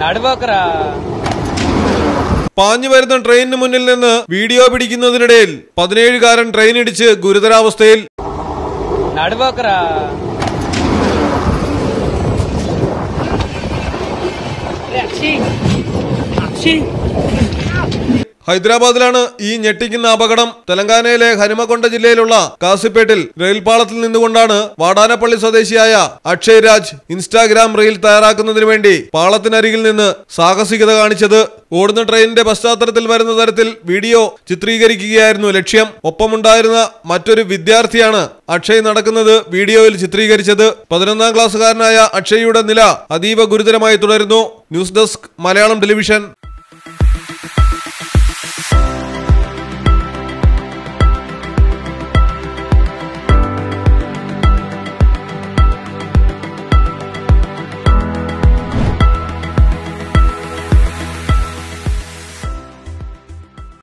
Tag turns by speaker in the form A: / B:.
A: നടുവോക്കറാ
B: പാഞ്ഞു വരുന്ന ട്രെയിനിന് മുന്നിൽ നിന്ന് വീഡിയോ പിടിക്കുന്നതിനിടയിൽ പതിനേഴുകാരൻ ട്രെയിൻ ഇടിച്ച് ഗുരുതരാവസ്ഥയിൽ
A: നടുവോക്കറാ
B: ഹൈദരാബാദിലാണ് ഈ ഞെട്ടിക്കുന്ന അപകടം തെലങ്കാനയിലെ ഹനുമകൊണ്ട ജില്ലയിലുള്ള കാസിപ്പേട്ടിൽ റെയിൽപാളത്തിൽ നിന്നുകൊണ്ടാണ് വാടാനപ്പള്ളി സ്വദേശിയായ അക്ഷയ് രാജ് ഇൻസ്റ്റാഗ്രാം റീൽ തയ്യാറാക്കുന്നതിന് വേണ്ടി പാളത്തിനരികിൽ നിന്ന് സാഹസികത കാണിച്ചത് ഓടുന്ന ട്രെയിനിന്റെ പശ്ചാത്തലത്തിൽ വരുന്ന തരത്തിൽ വീഡിയോ ചിത്രീകരിക്കുകയായിരുന്നു ലക്ഷ്യം ഒപ്പമുണ്ടായിരുന്ന മറ്റൊരു വിദ്യാർത്ഥിയാണ് അക്ഷയ് നടക്കുന്നത് വീഡിയോയിൽ ചിത്രീകരിച്ചത് പതിനൊന്നാം ക്ലാസ്സുകാരനായ അക്ഷയ്യുടെ നില അതീവ ഗുരുതരമായി തുടരുന്നു ന്യൂസ് ഡെസ്ക് മലയാളം ടെലിവിഷൻ